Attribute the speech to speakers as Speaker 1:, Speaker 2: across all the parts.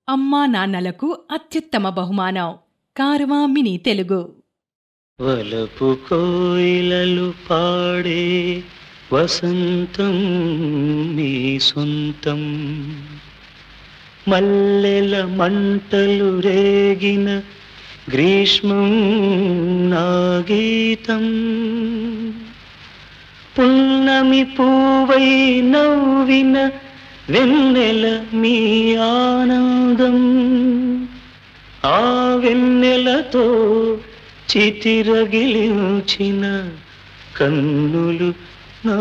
Speaker 1: అమ్మా నాన్నలకు అత్యుత్తమ బహుమానం కారవా మినీ తెలుగు
Speaker 2: వలపు కోయిలలు పాడే వసంతం మీ సొంతం మల్లెల మంటలు రేగిన గ్రీష్మం నా గీతం పున్నమి పూవై నవ్విన వెన్నెల మీ ఆనందం ఆ వెన్నెలతో చితిరగిలించిన కన్నులు నా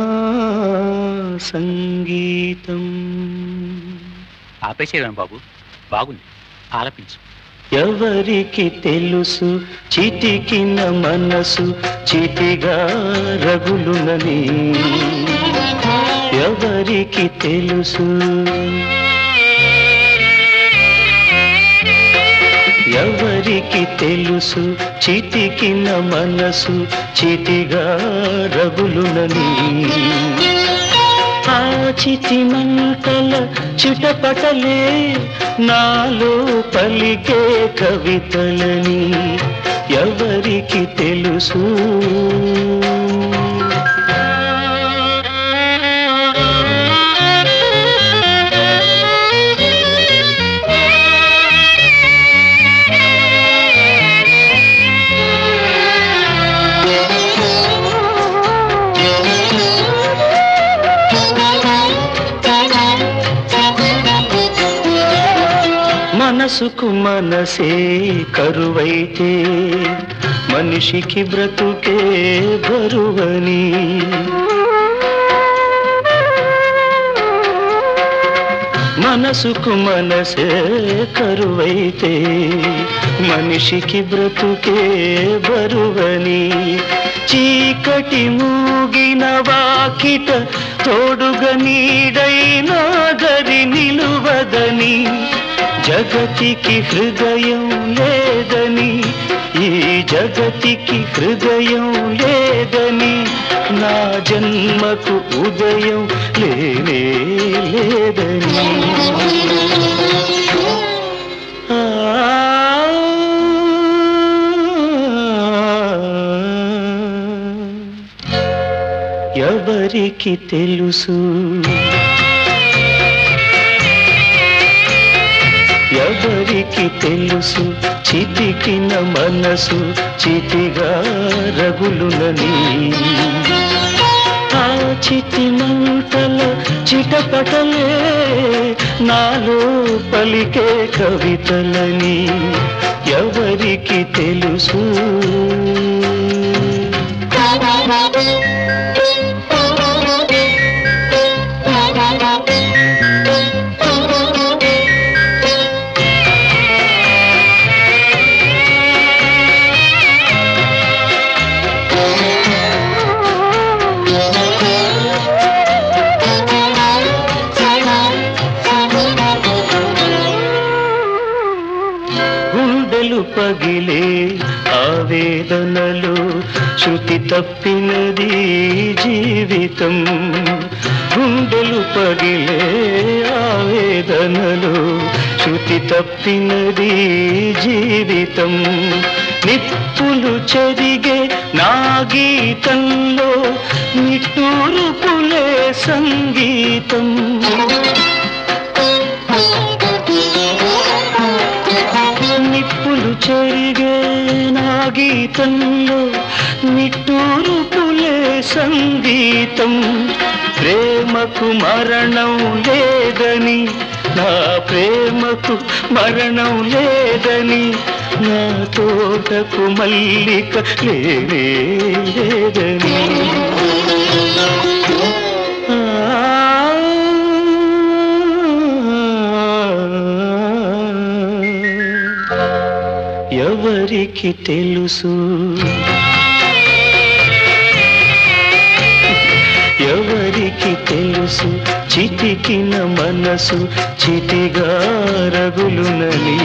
Speaker 2: సంగీతం
Speaker 3: ఆపేసేయడం బాబు బాగుంది ఆలపించు
Speaker 2: ఎవరికి తెలుసు చితికిన మనసు చితిగా రగులునని ఎవరికి తెలుసు ఎవరికి తెలుసు చితికిన మనసు చితిగా రగులునని ఆ చితి మంటల చిటపటలే నాలో పలికే కవితలని ఎవరికి తెలుసు మనసుకు మనసే కరువైతే మనిషికి బ్రతుకే బరువని మనసుకు మనసే కరువైతే మనిషికి బ్రతుకే బరువని చీకటి మూగిన వాకిట తోడుగా నీడైనా గరి నిలువదని జగతికి హృదయం లేదని ఈ జగతికి హృదయం లేదని నా జన్మకు ఉదయం లేనే లేదని ఆ ఎవరికి తెలుసు ఎవరికి తెలుసు చితికిన మనసు చితిగా రగులునని ఆ చితి మంటల చిటపటలే నాలో పలికే కవితలని ఎవరికి తెలుసు గుండెలు పగిలే ఆవేదనలు శృతి తప్పినది జీవితం గుండెలు పగిలే ఆవేదనలు శృతి తప్పినది జీవితం నిప్పులు చెరిగే నా గీతంలో నిట్టూరుపులే సంగీతం నిప్పులు చెరిగే నా గీతంలో నిట్టూరుపులే సంగీతం ప్రేమకు మరణం లేదని నా ప్రేమకు మరణం లేదని నా తోటకు మల్లిక లేనే లేదని ఎవరికి తెలుసు ఎవరికి తెలుసు చితికిన మనసు చితిగా రగులునని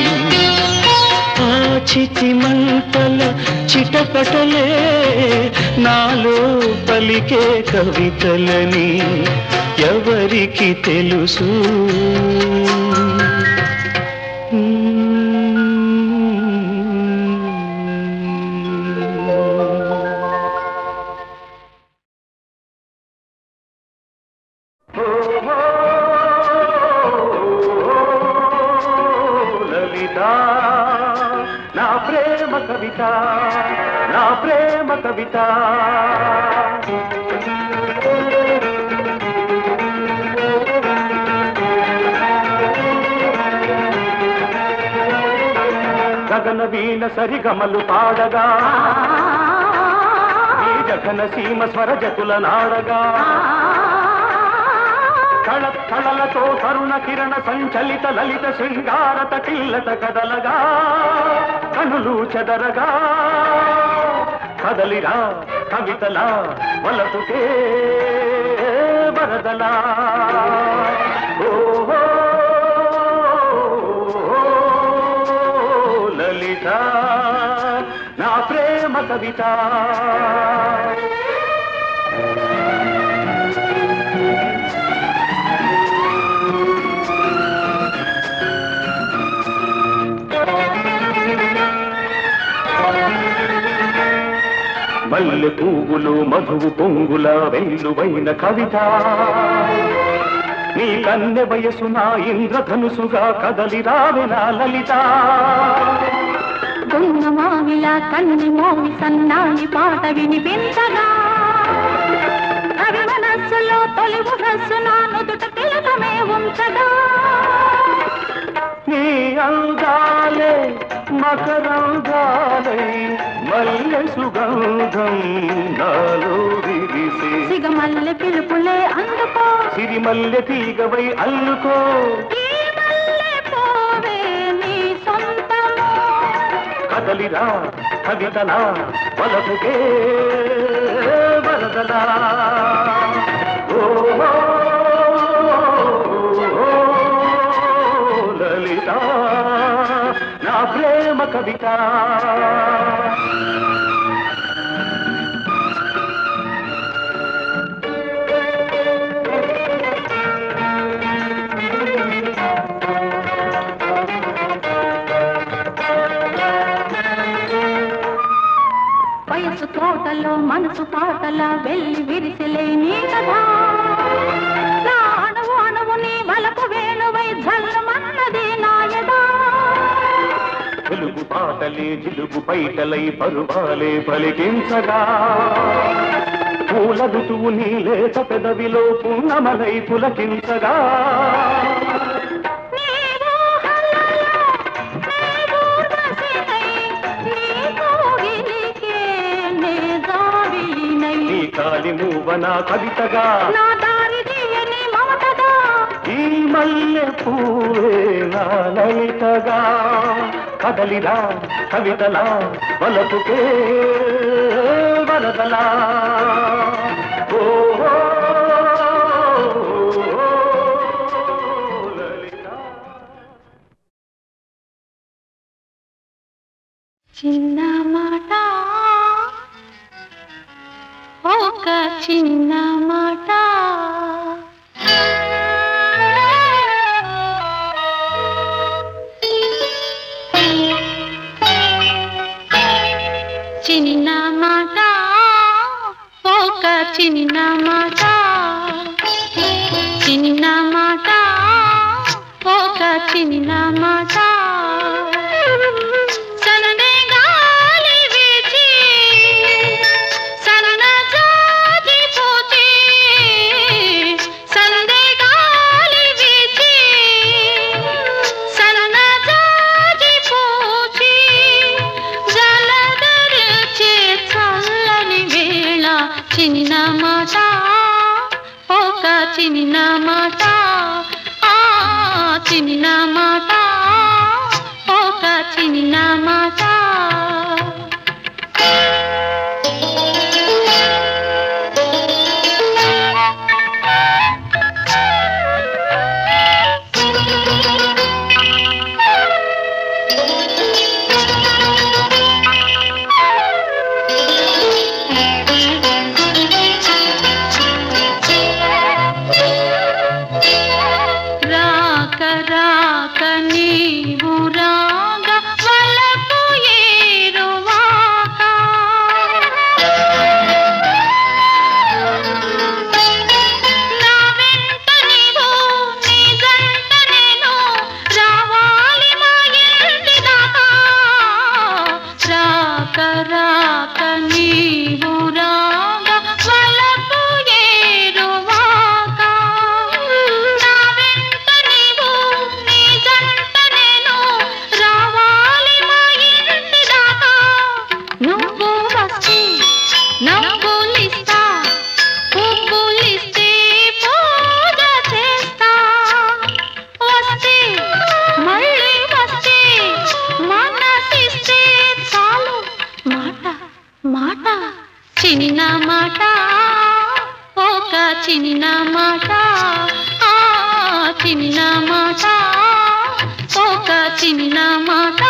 Speaker 2: ఆ చితి మంటల చిటపటలే నాలో పలికే కవితలని ఎవరికి తెలుసు ప్రేమ కవిత నా ప్రేమ కవిత గగన వీణ సరిగమలు పాడగా ఈ జఘన సీమ స్వరజతుల నాడగా కళ కళలతో తరుణ కిరణ సంచలిత లలిత శృంగారత కిల్లత కదలగా కనులు చెదరగా కదలిరా కవితలా వలపుకే వరదలా ఓహో లలిత నా ప్రేమ కవిత మల్లె పువ్వులు మధువు పొంగుల వెల్లువైన కవిత నీ కన్నె వయసు నా ఇంద్రధనుసుగా కదలి రావెనా లలిత
Speaker 4: దొంగ మావిల కన్ని మోవి సన్నాయి పాట వినిపించగా కవి మనస్సులో తొలి మురస్సు నా నుదుట తిలకమే ఉంచగా
Speaker 2: నీ అందాలే మకరందాలై మల్లె సుగంధం నాలో విరిసే
Speaker 4: సిగమల్లె పిలుపులే అందుకో
Speaker 2: సిరిమల్లె తీగవై అల్లుకో
Speaker 4: ఈ మల్లె పోవే నీ సొంతము
Speaker 2: కదలిరా కవితలా వలపుకే వరదలా ఓ లలిత నా ప్రేమ కవిత
Speaker 4: వయసు తోటలో మనసు పాటల వెళ్ళి విరిసిలే నీ కథ నా అణువు అణువు నీ వలపు వేణువై జల్లుమన్నది నాయదా
Speaker 2: తెలుగు పాటలే జిలుగు పైటలై పరువాలే పలికించగా పూల ఋతువు నీ లేత పెదవిలో పున్నమలై పులకించగా
Speaker 4: నీవు హల్లలో, నీవు రసికై, నీ కోగిలికే నే జాబిలినై.
Speaker 2: నీ కాలి మూవన కవితగా
Speaker 4: నా దారి తీయని మమతగా
Speaker 2: ఈ మల్లె పూవే నా లలితగా కదలిరా కవితలా వలపుకే వరదలా ఓ లలిత
Speaker 4: చిన్న మాట ఒక చిన్న మాట చిన్న మాట ఒక చిన్న మాట చిన్న మాట ఒక చిన్న మాట సననే గాలి వీచి సన్న జాజి పూచి సననే గాలి వీచి సన్న జాజి పూచి జలదరిచే చల్లని వేళ చిన్న మాట ఒక చిన్న మాట ఆ చిన్న మాట చిన్న మాట ఒక చిన్న మాట ఆ చిన్న మాట ఒక చిన్న మాట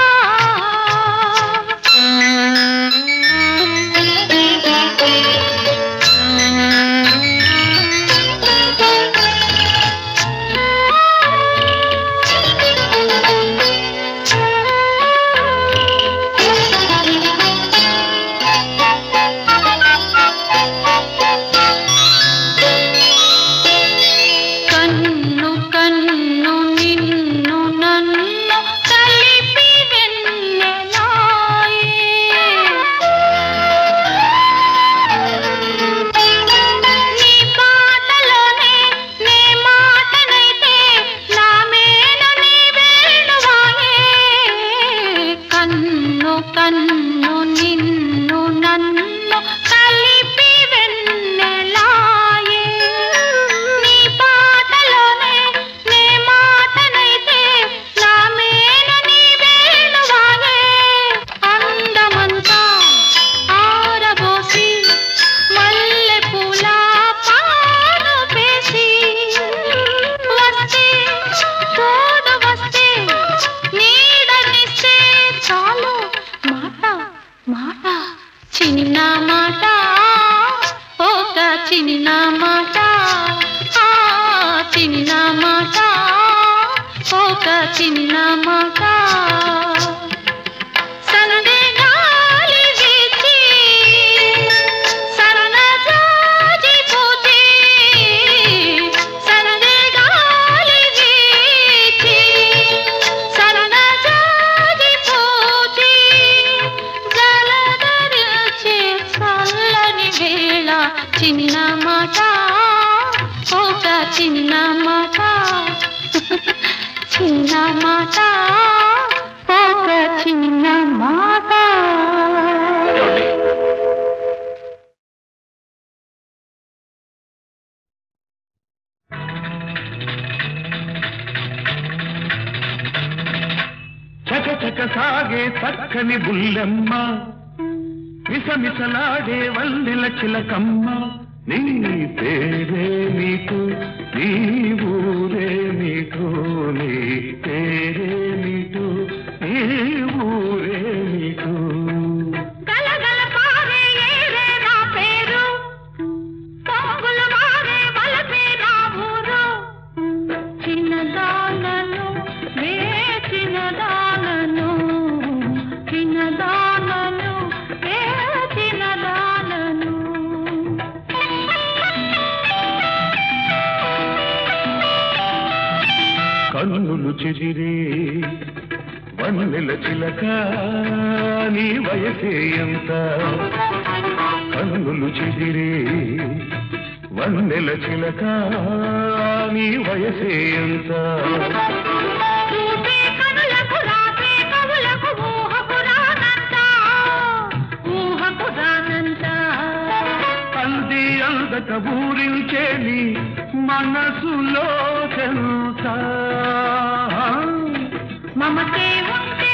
Speaker 4: కన్ను కన్ను నిన్ను నన్ను కలిపి వెన్నెలాయే నీ పాటలోనే నీ మాటనైతే నా మేలు నీ వేణువాయే కన్ను కన్ను నిన్ను నన్ను కలిపి వెన్నెలాయే నీ పాటలోనే నీ మాటనైతే నా మేలు నీ వేణువాయే అందమంతా ఆరబోసి మల్లె పూల పాను పేసి వస్తే తోడు వస్తే నీడనిస్తే చాలు మాట మాట చిన్న మాట ఒక చిన్న మాట ఆ చిన్న మాట ఒక చిన్న మాట సందే గాలి వీచి సన్నజాజి పూచి సందే గాలి వీచి సన్నజాజి పూచి జలధరించే చల్లని వేళ చిన్న మాట ఒక చిన్న మాట చిన్న మాట ఒక చిన్న మాట
Speaker 3: ఏమండి?
Speaker 2: చక చక సాగే చక్కని బుల్లెమ్మ మిసమిసలాడే వల్లెల చిలకమ్మ నీ పేరే నీకు నీ ఊరే నీకు నీ పేరే నీకు నీ ఊరే నీకు
Speaker 4: గలగల పారే ఏరే నా పేరు పొంగులు మారే వలపే నా ఊరు చిన్నదానను వే చిన్నదానను చిన్నదానను వే చిన్నదానను
Speaker 2: కన్నులు చెదిరే వన్నెల చిలక నీ వయసే ఎంత కన్నులు చెదిరే వన్నెల చిలక నీ వయసే ఎంత
Speaker 4: చూపే కనులకు రాసే కవులకు ఊహకు రానంత ఊహకు రానంత
Speaker 2: అంది అందక ఊరించే నీ మనసులో చెంత
Speaker 4: మమతే ఉంటే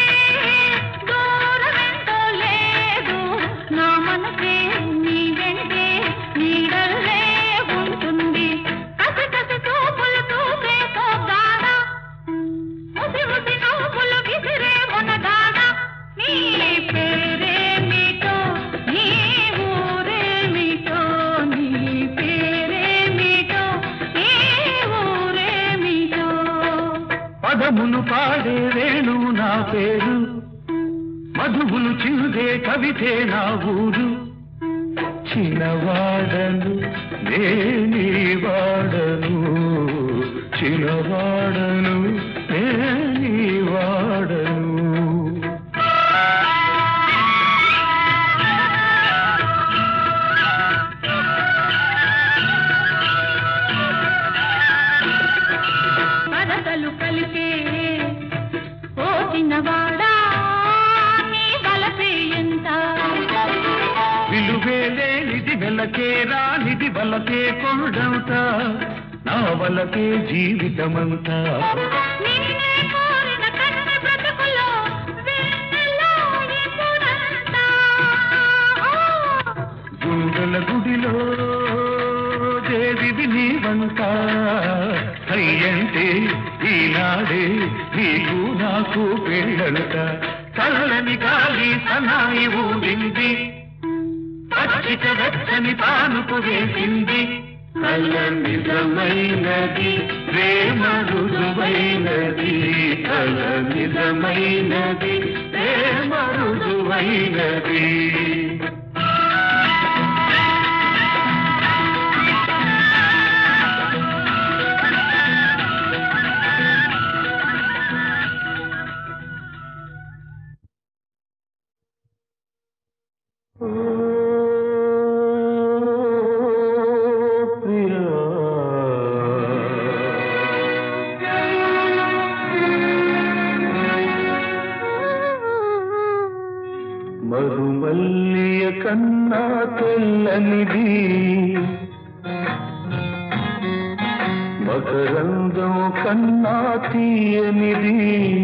Speaker 4: దూరమెంతో లేదు నా మనసే నీ వెంటే నీడల్లే ఉంటుంది కసి కసి చూపులు చూపే పోగాన ముసి ముసి నవ్వులు విసిరే మునగాన నీ పేరేమిటో నీ ఊరేమిటో నీ పేరేమిటో నీ ఊరేమిటో
Speaker 2: పదములు పాడే వేణు నా పేరు మధువులు చిందే కవితే నా ఊరు చిన్నవాడను నేనీ వాడను చిన్నవాడను నేనీ వాడను
Speaker 4: పరదలు కలిపే ఓ చిన్నవాడా నీ వలపే ఎంత
Speaker 2: విలువేలే నిధి వెలకే రానిది వలకే కొండంత నా వలకే జీవితమంతా
Speaker 4: నిన్నే కోరిన కన్నె బ్రతుకులో వెన్నెలా ఎప్పుడంతా
Speaker 2: నాకు పెళ్ళంట చల్లని గాలి సనాయి ఊడింది పచ్చిక వెచ్చని పానుపు వేసింది కల నిజమైనది ప్రేమ రుజువైనది కల నిజమైనది ప్రేమ రుజువైనది మరుమల్లియ కన్నా తెల్లనిది మకరందం కన్నా తీయనిది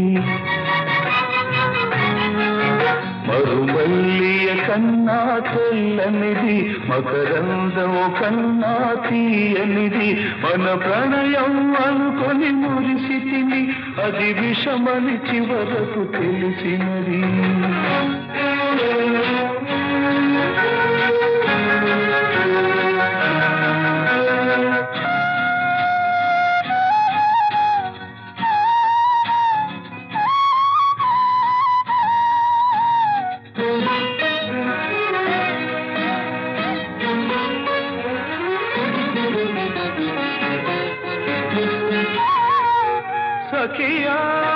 Speaker 2: మరుమల్లియ కన్నా తెల్లనిది మకరందం కన్నా తీయనిది మన ప్రణయం అనుకొని మురిసితిని అది విషమని చివరకు తెలిసినది సఖియా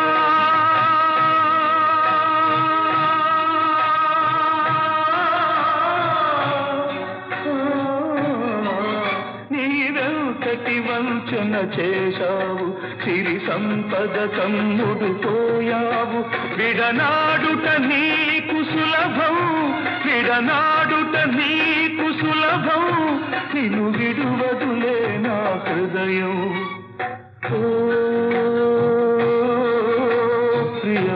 Speaker 2: నీవెంతటి వంచన చేశావు సిరి సంపద కమ్ముడు పోయావు విడనాడుట నీకు సులభం విడనాడుట నీకు సులభం నిన్ను విడువదులే నా హృదయం ఓ ప్రియా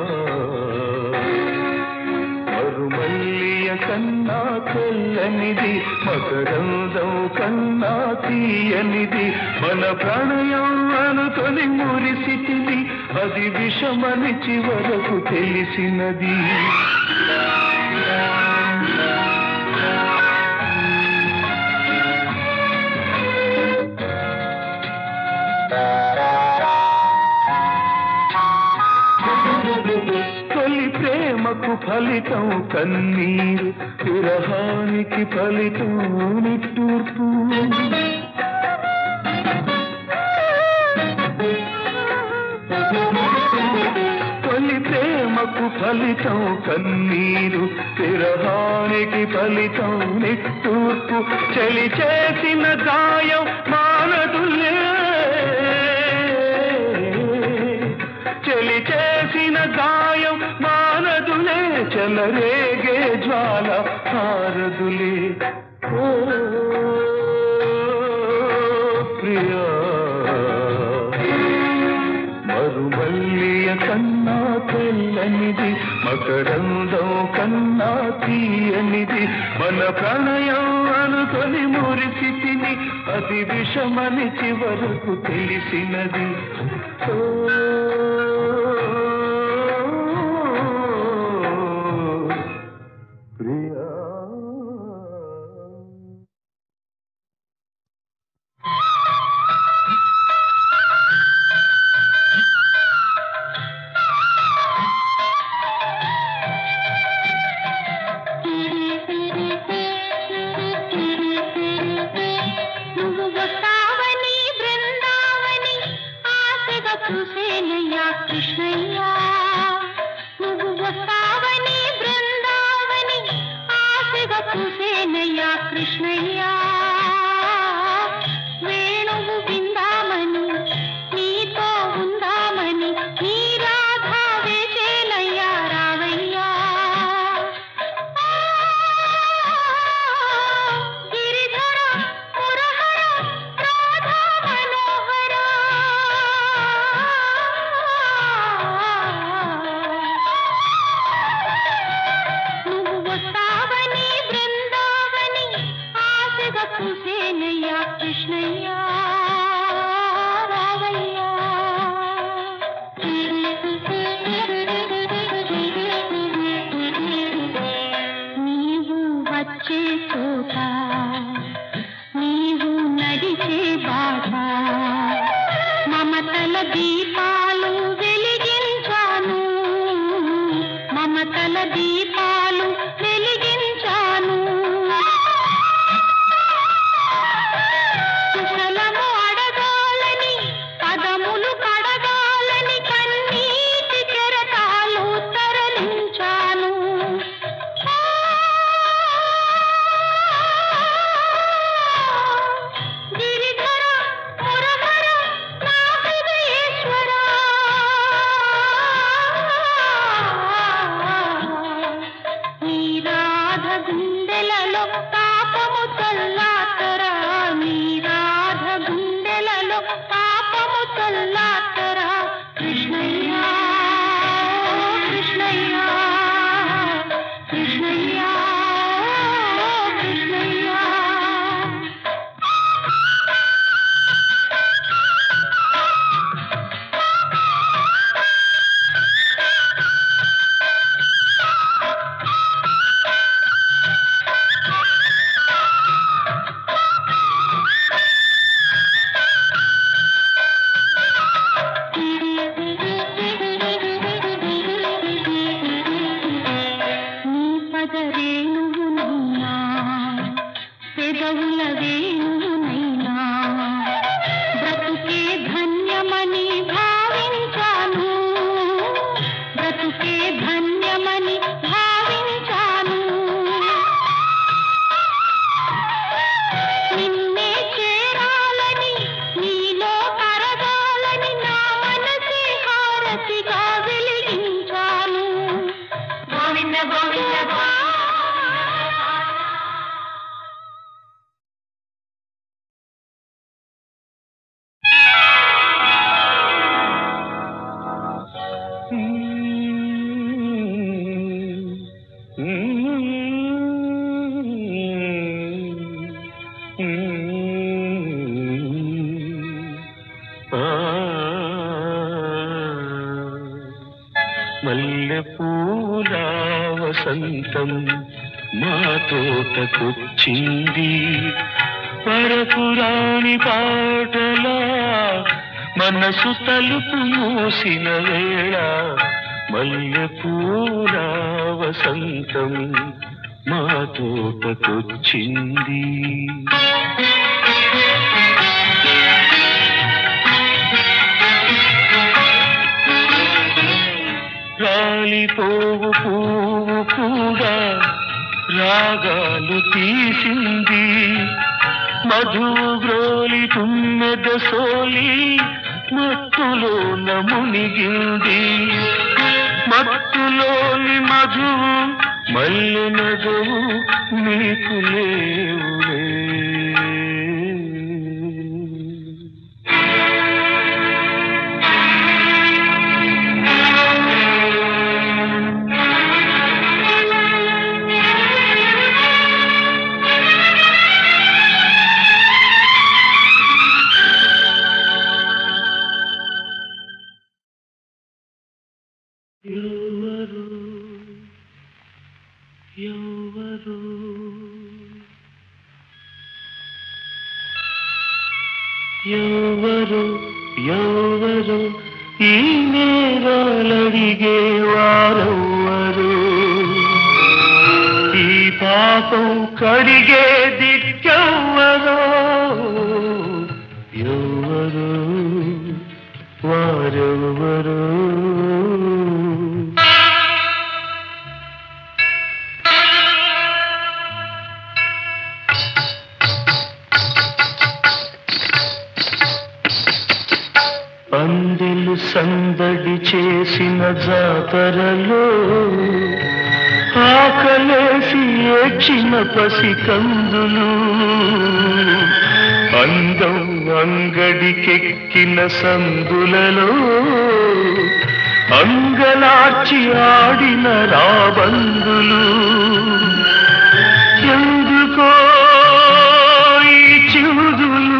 Speaker 2: మరుమల్లియ కన్నా తెల్లనిది మకరందం కన్నా తీయనిది మన ప్రణయం అనుకొని మురిసితిని అది విషమని చివరకు తెలిసినది తొలి ప్రేమకు ఫలితం కన్నీరు విరహానికి ఫలితం నిట్టూర్పు తొలి ప్రేమకు ఫలితం కన్నీరు విరహానికి ఫలితం నిట్టూర్పు చలి చేసిన గాయం మానదులే చెలి చేసిన గాయం మానదులే చెలరేగే జ్వాల హారదులే ఓ ప్రియా మరుమల్లియ కన్నా తెల్లనిది మకరందం కన్నా తీయనిది మన ప్రణయం అనుకొని మురిసితిని అది విషమని చివరకు తెలిసినది ఓ ప్రియా
Speaker 4: నువ్వు వస్తావని బృందావని ఆశగా చూసేనయ్యా కృష్ణయ్యా నువ్వు వస్తావని బృందావని ఆశగా చూసేనయ్యా కృష్ణయ్యా వేణువు విందామని నీతో ఉందామని నీ రాధా వేసేనయ్యా రావయ్యా గిరిధర మురహర రాధా మనోహర పూల దీపాలు వెలిగించాను కుశలము అడగాలని పదములు కడగాలని కన్నీటి కెరటాలు తరలించాను గిరిధర మురహర నా హృదయేశ్వర నీ రాధ గుండెలలో పాపము చల్లాతరా నీ రాధ గుండెలలో పాపము చల్లాతరా కృష్ణయ్య కృష్ణయ్య కృష్ణయ్య కృష్ణయ్య నీ పదరేణువునైనా పెదవుల వేణువునైనా బ్రతుకే ధన్యమని భావించాను బ్రతుకే ధన్యమని భావించాను నిన్నే చేరాలని నీలో కరగాలని నా మనసే హారతిగా వెలిగించాను గోవింద గోవింద
Speaker 2: మల్లె పూల వసంతం మా తోటకొచ్చింది పరపురాణి పాటలా మనసు తలుపు మూసిన వేళ మల్లె పూల వసంతం మా తోటకొచ్చింది రాలిపోవు పువ్వు కూడా రాగాలు తీసింది మధువు గ్రోలి తుమ్మెద సోలి మత్తులో మునిగింది మత్తులోని మధువు మల్లె నగవు నీకు లేవులే ఎవరు ఎవరు ఎవరు ఎవరు ఈ నేరాలడిగే వారెవ్వరు ఈ పాపం కడిగే దిక్కెవ్వరో ఎవరు వారెవ్వరు అందెలు సందడి చేసిన జాతరలో ఆకలేసి ఏడ్చిన పసికందులు అందం అంగడికెక్కిన సందులలో అంగలార్చి ఆడిన రాబందులు ఎందుకో ఈ చివుదులు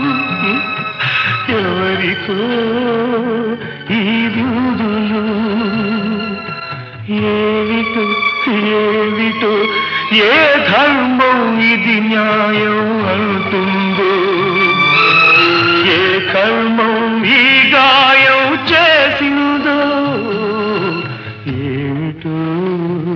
Speaker 2: ఎవరికో ఈ విడుదలు ఏమిటో ఏమిటో ఏ ధర్మం ఇది న్యాయం అంటుందో ఏ కర్మం ఈ గాయం చేసిందో ఏమిటో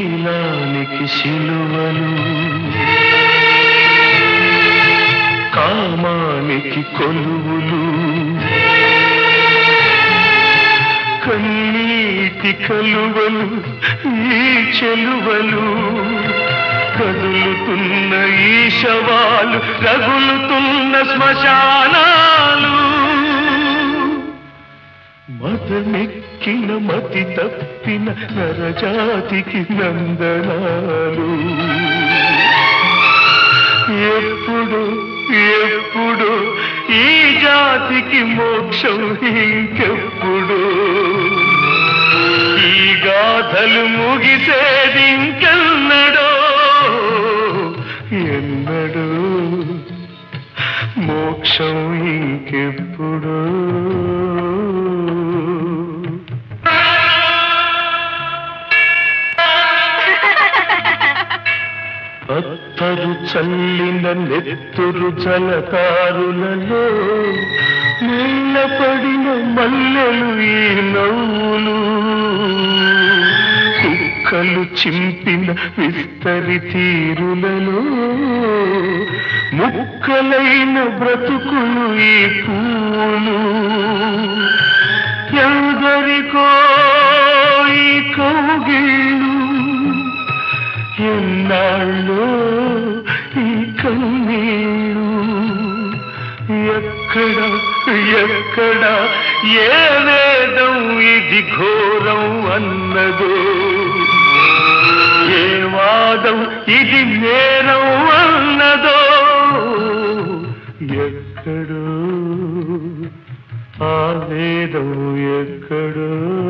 Speaker 2: శీలానికి శిలువలు కామానికి కొలువులు కన్నీటి కలువలు ఈ చెలువలు కదులుతున్న ఈ శవాలు రగులుతున్న శ్మశానాలు మదమెక్కిన మతి తప్పిన నరజాతికి నందనాలు ఎప్పుడు ఎప్పుడు ఈ జాతికి మోక్షం ఇంకెప్పుడు ఈ గాథలు ముగిసేది ఇంకెన్నడో ఎన్నడో మోక్షం ఇంకెప్పుడు అత్తరు చల్లిన నెత్తురు జలకారులలో నీళ్ళపడిన మల్లెలు ఈ నవ్వులు కుక్కలు చింపిన విస్తరి తీరులలో ముక్కలైన బ్రతుకులు ఈ పూలు ఎందరికో ఈ కౌగిళ్ళు ఎన్నాళ్ళు ఈ కన్నీళ్ళు ఎక్కడ ఎక్కడ ఏ వేదం ఇది ఘోరం అన్నదో ఏ వాదం ఇది నేరం అన్నదో ఎక్కడో ఆ వేదం ఎక్కడో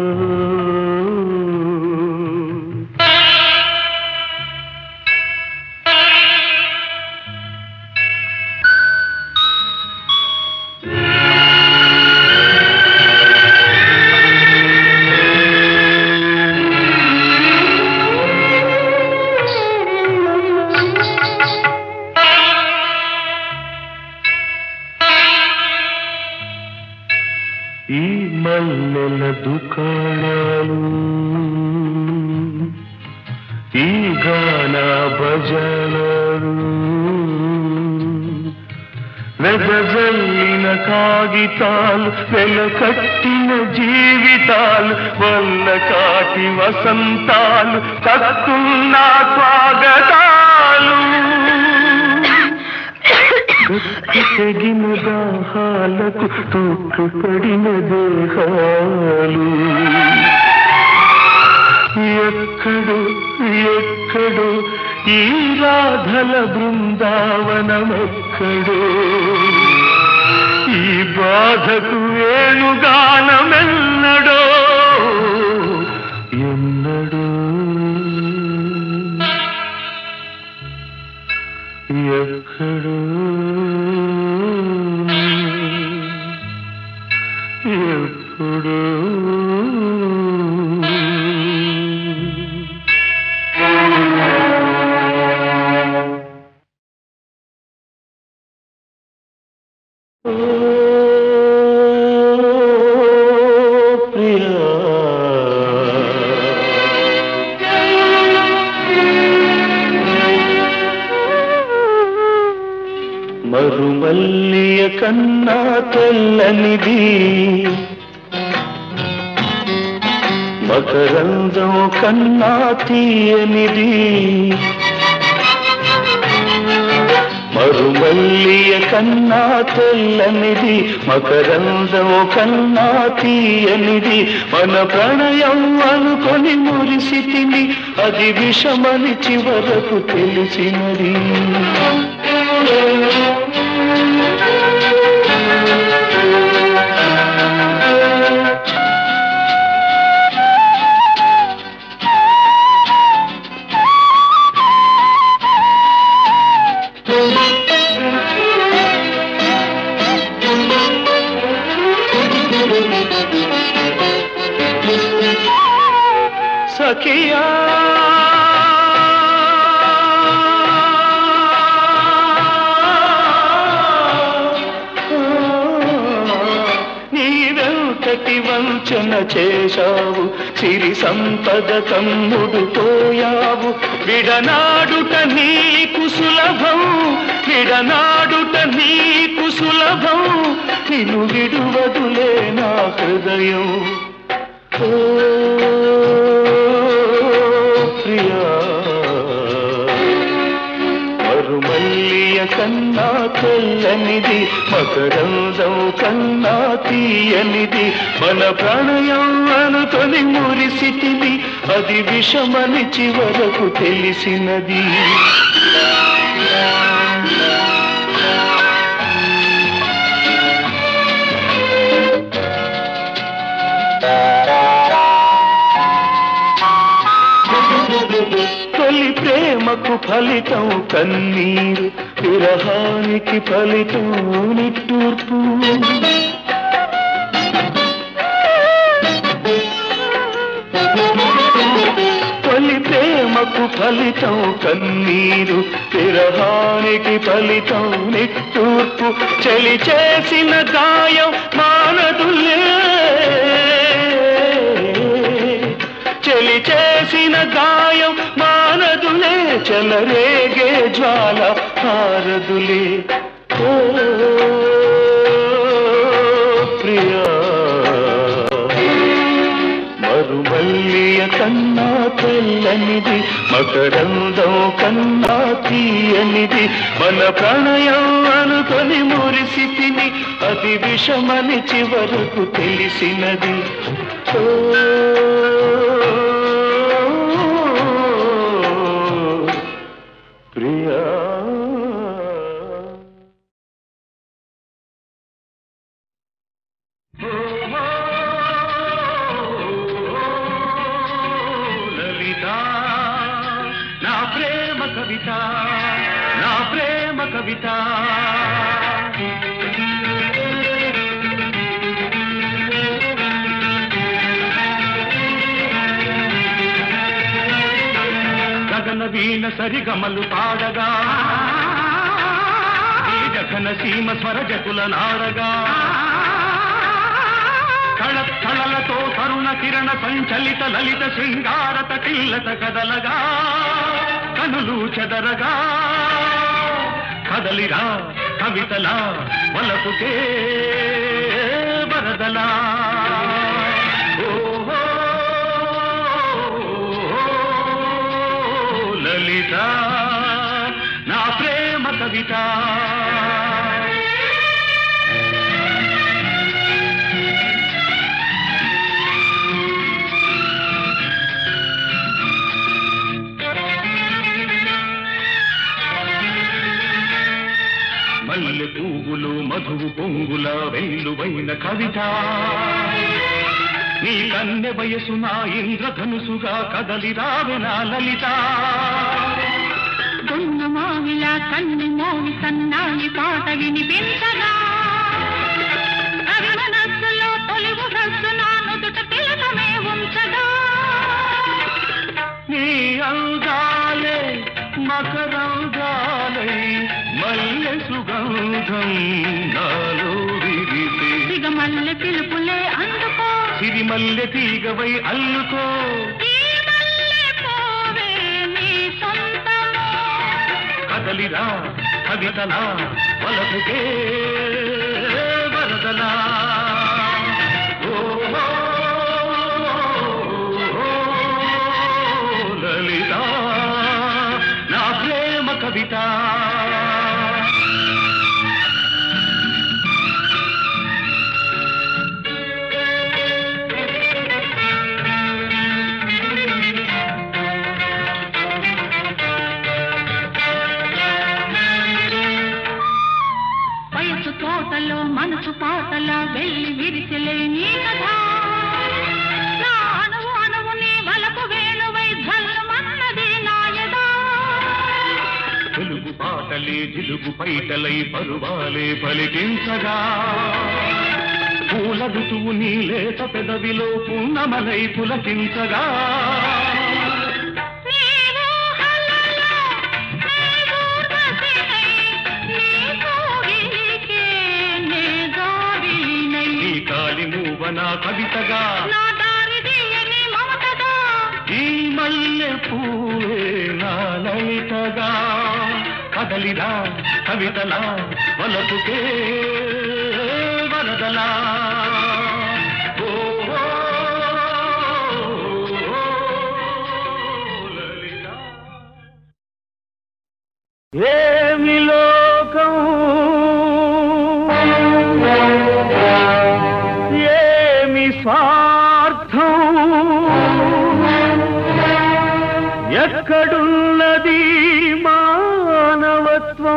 Speaker 2: ఈ మల్లెల దుకాణాలు ఈ గాన భజనలు వెదజల్లిన కాగితాలు వెలకట్టిన జీవితాలు వల్ల కాటి వసంతాలు కక్కున్న స్వాగతాలు కత్తి తెగిన దాహాలకు తోట్టుపడిన దేహాలు ఎక్కడో ఎక్కడో ఈ రాధల బృందావనమెక్కడో ఈ బాధకు వేణుగానమెన్నడో ఎన్నడో ఎక్కడో ఎప్పుడో మరుమల్లియ కన్నా తెల్లనిది మకరందం కన్నా తీయనిది మరుమల్లియ కన్నా తెల్లనిది మకరందం కన్నా తీయనిది మన ప్రణయం అనుకొని మురిసితిని అది విషమని చివరకు తెలిసినది సఖియా నీ వెంకటి వంచ వంచన చేశావు సిరి సంపద కమ్ముడు పోయావు విడనాడుట నీకు సులభం విడనాడుట నీకు సులభం నిన్ను విడువదులే నా హృదయం ఓ ప్రియా మరుమల్లియ కన్నా తెల్లనిది మకరందం కన్నా తీయనిది మన ప్రణయం అనుకొని మురిసిటిని అది విషమని చివరకు తెలిసినది తొలి ప్రేమకు ఫలితం కన్నీరు విరహానికి ఫలితం నిట్టూర్పు తొలి ప్రేమకు ఫలితం కన్నీరు విరహానికి ఫలితం నిట్టూర్పు చలి చేసిన గాయం మానదులే చెలి చేసిన గాయం మానదులే చెలరేగే జ్వాల హారదులే ఓ ప్రియా మరుమల్లియ కన్నా తెల్లనిది మకరందం కన్నా తీయనిది మన ప్రణయం అనుకొని మురిసితిని అది విషమని చివరకు తెలిసినది ఓ ప్రియా లలిత నా ప్రేమ కవిత నా ప్రేమ కవిత గగన వీణ సరిగమలు పాడగా ఈ జఘన సీమ స్వర జకుల నాడగా కళ కళలతో తరుణ కిరణ సంచలిత లలిత శృంగారత కిల్లత కదలగా కనులు చెదరగా కదలిరా కవితలా వలపుకే వరదలా ఓహో, లలిత నా ప్రేమ కవిత మల్లె పువ్వులు మధువు పొంగుల వెల్లువైన కవిత నీ కన్నె వయసు నా ఇంద్రధనుసుగా కదలి రావెనా లలిత
Speaker 4: దొన్న మావిల కన్ను మోవి సన్నాయి పాట వినిపించగా కవి మనస్సులో తొలి మురస్సు నా నుదుట తిలకమే ఉంచగా
Speaker 2: నీ అందాలే మకరంగాలై మల్లె సుగంధం నాలో విరిసే
Speaker 4: సిగమల్లె పిలుపులే అందుకో
Speaker 2: సిరిమల్లె తీగవై అల్లుకో
Speaker 4: ఈ మల్లె పోవే నీ సొంతము
Speaker 2: కదలిరా కవితలా వలపుకే వరదలా ఓహో, లలిత నా ప్రేమ కవిత
Speaker 4: వయసు తోటలో మనసు పాటల వెళ్ళి విరిసిలే నీ కథ నా అణువు అణువు నీ వలపు వేణువై ఝల్లుమన్నది నాయదా
Speaker 2: తెలుగు పాటలే జిలుగు పైటలై పరువాలే పలికించగా పూల ఋతువు నీ లేత పెదవిలో పున్నమలై పులకించగా
Speaker 4: నీ ఊహలలో నీ ఊర్వశినై, నీ కోగిలికే నే గావిలినై.
Speaker 2: నీ కాలి మూవ నా కవితగా
Speaker 4: నా దారి తీయని మమతగా
Speaker 2: ఈ మల్లె పూలే నా లలితగా కదలిరా కవితలా వలపుకే వరదలా ఓ, ఓ, ఓ, లలిత. ఏమి లోకం ఏమి స్వార్థం ఎక్కడున్నది మానవత్వం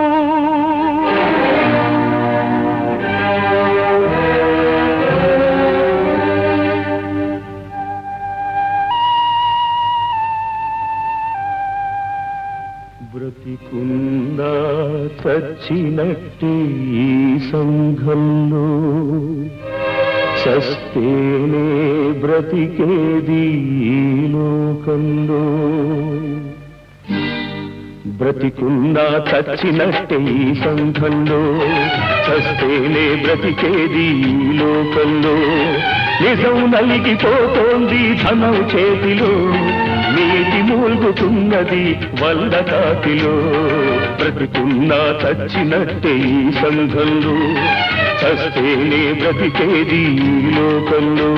Speaker 2: బ్రతికుందా చచ్చినట్టు ఈ సంఘంలో చస్తేనే బ్రతికేది ఈ లోకంలో బ్రతికున్నా చచ్చినట్టే ఈ సంఘంలో చస్తేనే బ్రతికేది ఈ లోకంలో నిజం నలిగిపోతోంది ధనం చేతిలో నీటి మూల్గుతున్నది వల్ల కాటిలో బ్రతికున్నా చచ్చినట్టే ఈ సంఘంలో చస్తేనే బ్రతికేది ఈ లోకంలో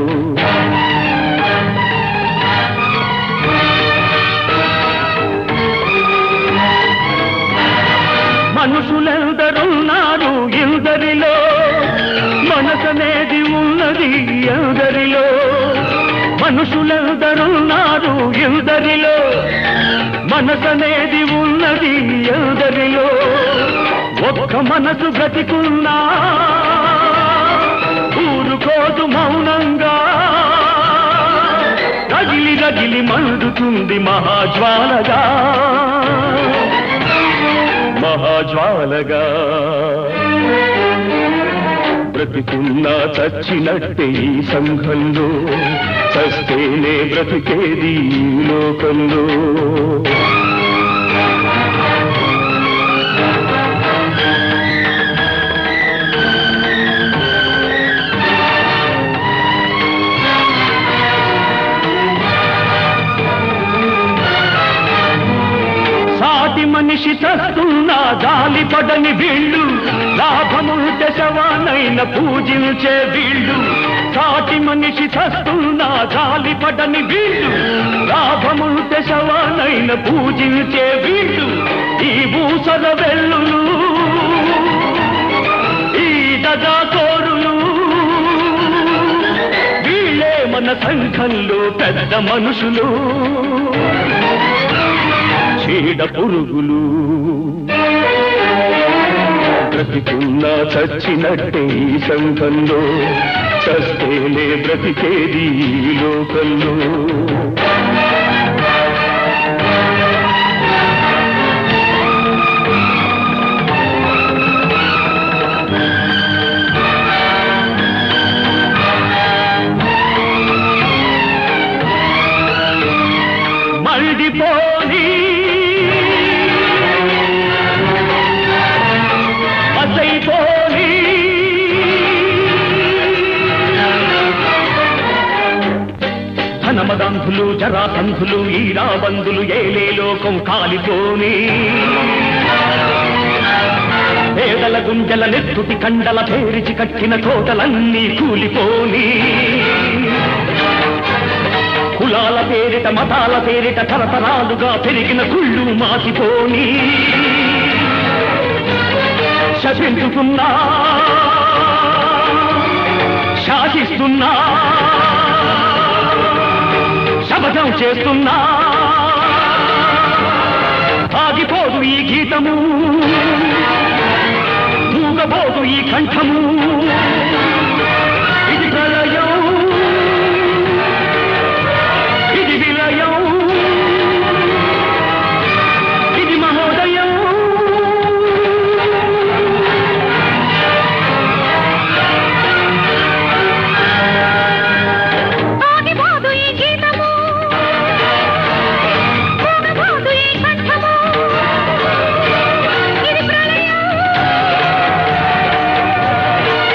Speaker 2: మనుషులెందరున్నారు ఎందరిలో మనసనేది ఉన్నది ఎందరిలో మనుషులెందరున్నారు ఎందరిలో మనసనేది ఉన్నది ఎందరిలో ఒక్క మనసు గతికున్నా ఊరుకోదు మౌనంగా రగిలి రగిలి మండుతుంది మహాజ్వాలగా మహాజ్వాలగా బ్రతికున్నా చచ్చినట్టే ఈ సంఘంలో చస్తేనే బ్రతికేది ఈ లోకంలో సాటి మనిషి చస్తున్నా జాలి పడని వీళ్ళు లాభముంటే శవానైన పూజించే వీళ్ళు సాటి మనిషి చస్తున్నా జాలి పడని వీళ్ళు లాభముంటే శవానైన పూజించే వీళ్ళు ఈ భూసల వెల్లులు ఈ దగా కోరులు వీళ్ళే మన సంఘంలో పెద్ద మనుషులు చీడ పురుగులు బ్రతికున్నా చచ్చినట్టే ఈ సంఘంలో చస్తేనే బ్రతికేది ఈ లోకంలో మళ్ళీపోని అసైపోని ధనమదంధులు జరాసంధులు ఈ రాబంధులు ఏలే లోకం కాలిపోని పేదల గుంజల నెత్తుటి కండల పేరిచి కట్టిన కోటలన్నీ కూలిపోని కులాల పేరిట మతాల పేరిట తరతరాలుగా పెరిగిన కుళ్ళు మాసిపోని శపించుతున్నా శాసిస్తున్నా శపథం చేస్తున్నా ఆగిపోదు ఈ గీతము మూగబోదు ఈ కంఠము ఇది ప్రళయం ఇది విలయం ఇది మహోదయం
Speaker 4: ఆగిపోదు ఈ గీతము మూగబోదు ఈ కంఠము ఇది ప్రళయం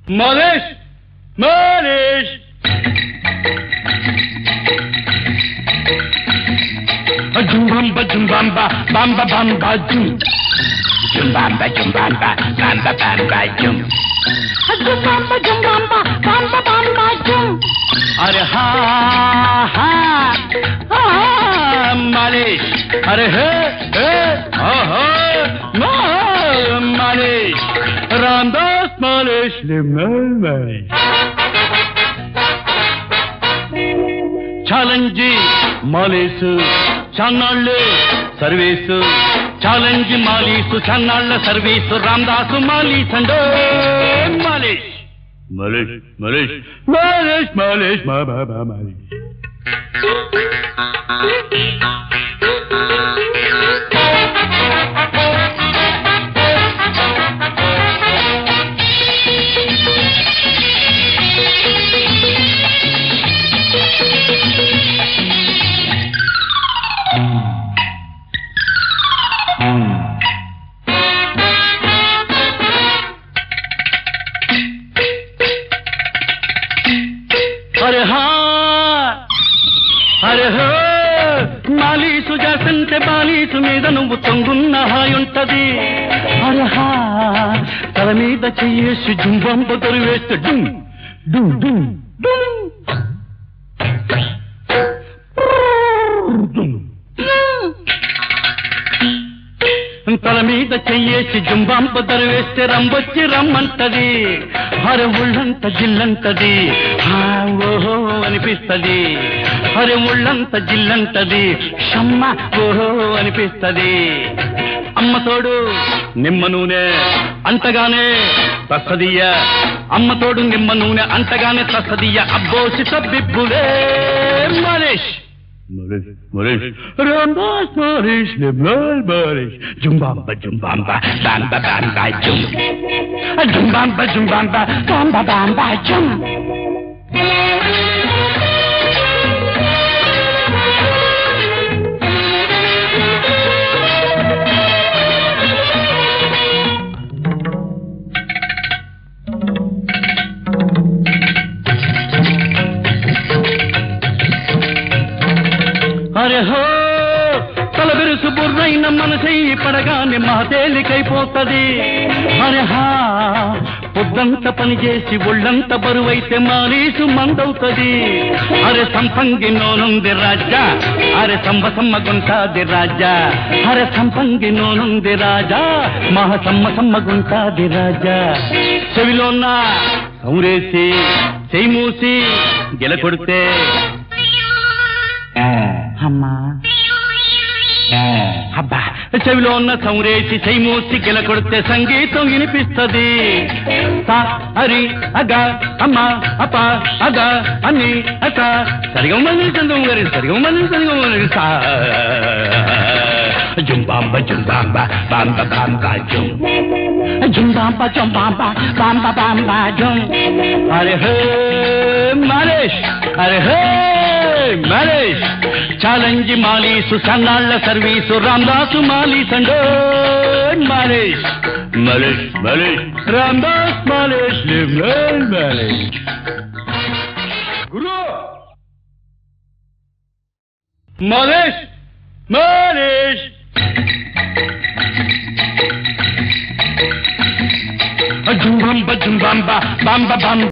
Speaker 3: మాలిష్ మాలిష్ జుంబంబ జుంబంబ బంబ బంబ జుం జుంబంబ జుంబంబ బంబ బంబ జుం
Speaker 4: జుంబాంబ జుంబాంబ బాంబ బాంబ జుం
Speaker 3: अरे हा हा हा मालिश अरे हे हे हा हा मा मालिश रामदास मालिश लिमल मालिश ఛాలెంజ్ మాలేసు చన్నాళ్ళు సర్వీసు ఛాలెంజ్ మాలీసు చన్నాళ్ళ సర్వీసు రామదాసు మాలీస్ అండో మాలేష్ మాలేష్ మాలేష్ మాలేష్ మాలేష్ మా బాబా మాలేష్ అరే హా అరే హో మాలీసు చేస్తుంటే బాలీసు మీద నువ్వు తొంగున్న హాయుంటది అరే హా తల మీద చెయ్యేసి జుంబంప తొలివేస్తే డుమ్ డుమ్ డుమ్ డుమ్ డుమ్ తల మీద చెయ్యేసి జుంబాంప దరివేస్తే రంబొచ్చి రమ్మంటది హరి ఉళ్ళంత జిల్లంటది హా ఓహో అనిపిస్తది హరి ఉళ్ళంత జిల్లంటది షమ్మ ఓహో అనిపిస్తది అమ్మ తోడు నిమ్మ నూనె అంతగానే తస్సదియ్య అమ్మ తోడు నిమ్మ నూనె అంతగానే తస్సదియ్య అబ్బోసి తబ్బిబ్బులే Malesh Maurice, Maurice, Rambas, Maurice, Lebel, Maurice, Jumbamba, Jumbamba, Bamba, Bamba, Jum. Jumbamba, Jumbamba, Bamba, Bamba, Jum. అరే హో తల బిరుసు బుర్రైన మనసెయ్యి పడగానే మా తేలికైపోతది అరే హా పొద్దంత పని చేసి ఒళ్ళంత బరువైతే మారీసు మందవుతది అరే సంపంగి నోనుంది రాజా అరే సంబ సమ్మ గుంటాది రాజా అరే సంపంగి నోనుంది రాజా మహ సమ్మ సమ్మ గుంటాది రాజా చెవిలోన సౌరేసి చెయ్యి మూసి గెల కొడితే అమ్మా అబ్బా చెవిలో ఉన్న సౌరేసి చెయ్మూసి గిల కొడితే సంగీతం వినిపిస్తది సా హరి అగ అమ్మ అప అగ అని అట సరిగా మంది చంద్రం గారి సరిగా మంది సరిగా మంది సా జుంబాంబ జుంబాంబ బాంబ బాంబ జుం జుంబాంబ జుంబాంబ బాంబ బాంబ జుం అరే హే మాలేష్ అరే హే మాలేష్ ఛాలెంజ్ మాలీసు సన్నాళ్ళ సర్వీసు రామదాసు మాలీస్ అండో మాలేష్ మాలేష్ మాలేష్ రామదాస్ మాలేష్ లిమ్లేల్ మాలేష్ గురు మాలేష్ మాలేష్ జుంబంబ జుంబంబ బంబ బంబ